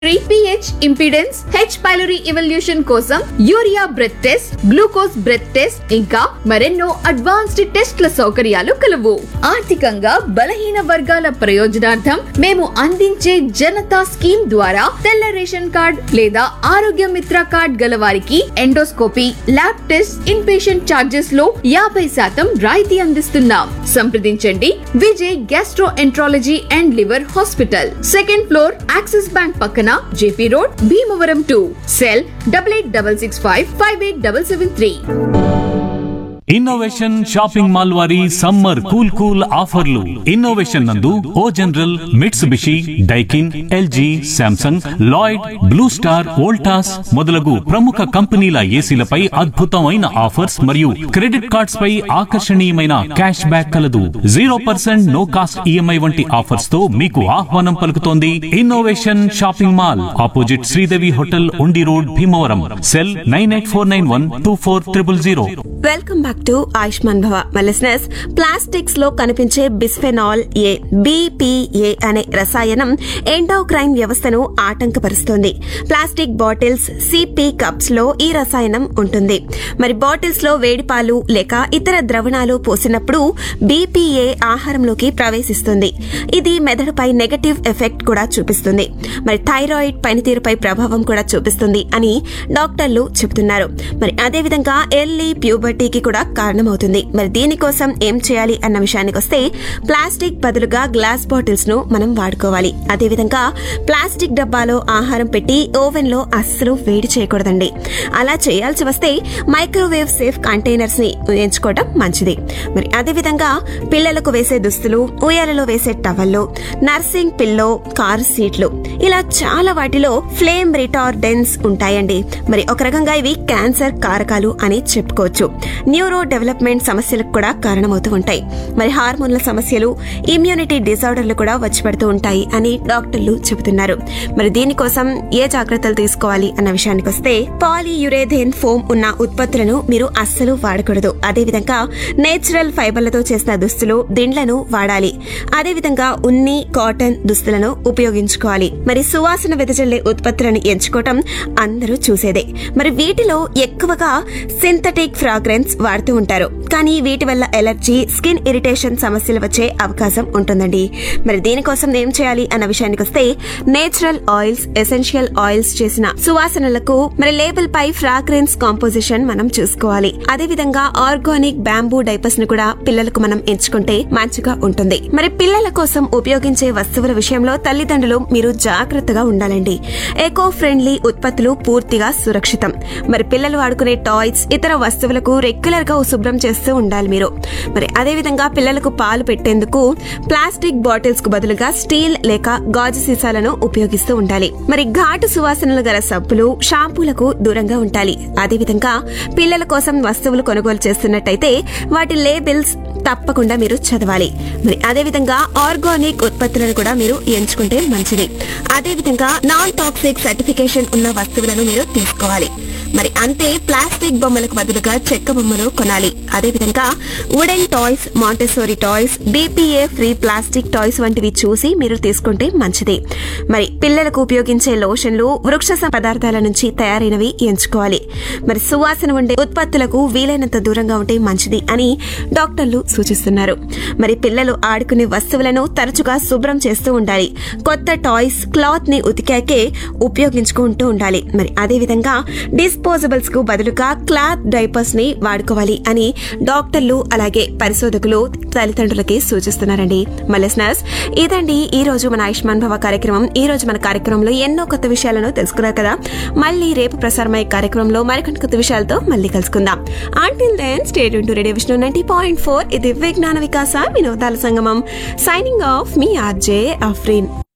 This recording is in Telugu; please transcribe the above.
pH impedance H pylori evaluation కోసం urea breath test glucose breath test ఇంకా మరెన్నో అడ్వాన్స్డ్ టెస్ట్ల సౌకర్యాలు కలవు ఆర్థికంగా బలహీన వర్గాల ప్రయోజనార్థం మేము అందించే జనతా స్కీమ్ ద్వారా తెల్ల రేషన్ కార్డ్ లేదా ఆరోగ్య మిత్ర కార్డ్ గల వారికి endoscopy lab test in patient charges లో యాభై శాతం రాయితీ అందిస్తున్నాం సంప్రదించండి Vijay gastroenterology and liver hospital second floor Axis bank పక్కన J P road Bhimavaram two cell double eight double six five five eight double seven three innovation shopping mall వారి సమ్మర్ కూల్ కూల్ ఆఫర్లు ఇన్నోవేషన్ నందు O General Mitsubishi Daikin L G Samsung Lloyd Blue Star Voltas మొదలగు ప్రముఖ కంపెనీల ఏసీలపై అద్భుతమైన ఆఫర్స్ మరియు క్రెడిట్ కార్డ్స్ పై ఆకర్షణీయమైన క్యాష్ బ్యాక్ కలదు zero percent no cost E M I వంటి ఆఫర్స్ తో మీకు ఆహ్వానం పలుకుతోంది innovation shopping mall opposite Sridevi hotel Undi road Bhimavaram cell nine eight four nine one two four triple zero welcome back to Ayushman Bhava మలిసినస్ ప్లాస్టిక్స్ లో కనిపించే బిస్ఫెనాల్ ఏ బీపీఏ అనే రసాయనం ఎండోక్రైన్ వ్యవస్థను ఆటంకపరుస్తుంది ప్లాస్టిక్ బాటిల్స్ సిపి కప్స్ లో ఈ రసాయనం ఉంటుంది మరి బాటిల్స్ లో వేడి పాలు లేక ఇతర ద్రవణాలు పోసినప్పుడు బీపీఏ ఆహారంలోకి ప్రవేశిస్తుంది ఇది మెదడుపై నెగటివ్ ఎఫెక్ట్ కూడా చూపిస్తుంది మరి థైరాయిడ్ పనితీరుపై ప్రభావం కూడా చూపిస్తుంది అని డాక్టర్లు చెబుతున్నారు మరి అదేవిధంగా ఎర్లీ ప్యూబర్టీకి కూడా కారణమవుతుంది మరి దీనికోసం ఏం చేయాలి అన్న విషయానికి వస్తే ప్లాస్టిక్ బదులుగా గ్లాస్ బాటిల్స్ ను మనం వాడుకోవాలి అదేవిధంగా ప్లాస్టిక్ డబ్బాలో ఆహారం పెట్టి ఓవెన్ లో అస్సలు వేడి చేయకూడదండి అలా చేయాల్సి వస్తే మైక్రోవేవ్ సేఫ్ కంటైనర్స్ ని ఎంచుకోవడం మంచిది మరి అదేవిధంగా పిల్లలకు వేసే దుస్తులు ఉయ్యాలలో వేసే టవల్లు నర్సింగ్ పిల్లో కార్ సీట్లు ఇలా చాలా వాటిలో ఫ్లేమ్ రిటార్డెన్స్ ఉంటాయండి మరి ఒక రకంగా ఇవి క్యాన్సర్ కారకాలు అని చెప్పుకోవచ్చు న్యూరో డెవలప్మెంట్ సమస్యలకు కూడా కారణమవుతూ ఉంటాయి మరి హార్మోన్ల సమస్యలు ఇమ్యూనిటీ డిజార్డర్లు కూడా వచ్చి పడుతూ ఉంటాయి అని డాక్టర్లు చెబుతున్నారు మరి దీనికోసం ఏ జాగ్రత్తలు తీసుకోవాలి అన్న విషయానికి వస్తే పాలీయురేథేన్ ఫోమ్ ఉన్న ఉత్పత్తులను మీరు అస్సలు వాడకూడదు అదేవిధంగా నేచురల్ ఫైబర్లతో చేసిన దుస్తులు దిండ్లను వాడాలి అదేవిధంగా ఉన్ని కాటన్ దుస్తులను ఉపయోగించుకోవాలి మరి సువాసన వెదజల్లే ఉత్పత్తులను ఎంచుకోవటం అందరూ చూసేదే మరి వీటిలో ఎక్కువగా సింథటిక్ ఫ్రాగ్రెన్స్ వాడుతూ ఉంటారు కానీ వీటి వల్ల ఎలర్జీ స్కిన్ ఇరిటేషన్ సమస్యలు వచ్చే అవకాశం ఉంటుందండి మరి దీనికోసం ఏం చేయాలి అన్న విషయానికి వస్తే నేచురల్ ఆయిల్స్ ఎసెన్షియల్ ఆయిల్స్ చేసిన సువాసనలకు మరి లేబుల్ పై ఫ్రాగ్రెన్స్ కాంపోజిషన్ మనం చూసుకోవాలి అదే విధంగా ఆర్గానిక్ బ్యాంబూ డైపర్స్ ను కూడా పిల్లలకు మనం ఎంచుకుంటే మంచిగా ఉంటుంది మరి పిల్లల కోసం ఉపయోగించే వస్తువుల విషయంలో తల్లిదండ్రులు మీరు జాగ్రత్తగా ఉండాలండి ఎకో ఫ్రెండ్లీ ఉత్పత్తులు పూర్తిగా సురక్షితం మరి పిల్లలు ఆడుకునే టాయ్స్ ఇతర వస్తువులకు రెగ్యులర్ గా శుభ్రం చేస్తూ ఉండాలి మీరు మరి అదే విధంగా పిల్లలకు పాలు పెట్టేందుకు ప్లాస్టిక్ బాటిల్స్ కు బదులుగా స్టీల్ లేక గాజు సీసాలను ఉపయోగిస్తూ ఉండాలి మరి ఘాటు సువాసనలు గల సబ్బులు షాంపూలకు దూరంగా ఉండాలి అదేవిధంగా పిల్లల కోసం వస్తువులు కొనుగోలు చేస్తున్నట్టయితే వాటి లేబిల్స్ తప్పకుండా మీరు చదవాలి మరి అదేవిధంగా ఆర్గానిక్ ఉత్పత్తులను కూడా మీరు ఎంచుకుంటే మంచిది అదేవిధంగా నాన్ టాక్సిక్ సర్టిఫికేషన్ ఉన్న వస్తువులను మీరు తీసుకోవాలి మరి అంతే ప్లాస్టిక్ బొమ్మలకు బదులుగా చెక్క బొమ్మలు కొనాలి అదేవిధంగా wooden toys Montessori toys BPA free plastic toys వంటివి చూసి మీరు తీసుకుంటే మంచిది మరి పిల్లలకు ఉపయోగించే లోషన్లు వృక్ష పదార్థాల నుంచి తయారైనవి ఎంచుకోవాలి మరి సువాసన ఉండే ఉత్పత్తులకు వీలైనంత దూరంగా ఉంటే మంచిది అని డాక్టర్లు సూచిస్తున్నారు మరి పిల్లలు ఆడుకునే వస్తువులను తరచుగా శుభ్రం చేస్తూ ఉండాలి కొత్త టాయ్స్ క్లాత్ ని ఉతికాకే ఉపయోగించుకుంటూ ఉండాలి మరి అదేవిధంగా డిస్పోజబుల్స్ కు బదులుగా క్లాత్ డైపర్స్ ని వాడుకోవాలి అని డాక్టర్లు అలాగే పరిశోధకులు తల్లిదండ్రులకి సూచిస్తున్నారండి మలిస్నర్స్ ఇదండి ఈ రోజు మన ఆయుష్మాన్ భవ కార్యక్రమం ఈ రోజు మన కార్యక్రమంలో ఎన్నో కొత్త విషయాలను తెలుసుకున్నారు కదా మళ్ళీ రేపు ప్రసారమయ్యే కార్యక్రమంలో మరికొన్ని కొత్త విషయాలతో మళ్ళీ కలుసుకుందాం until then state to radio Vishnu ninety point four ఇది విజ్ఞాన వికాస వినోదాల సంగమం సైనింగ్ ఆఫ్ మీ ఆర్జే అఫ్రీన్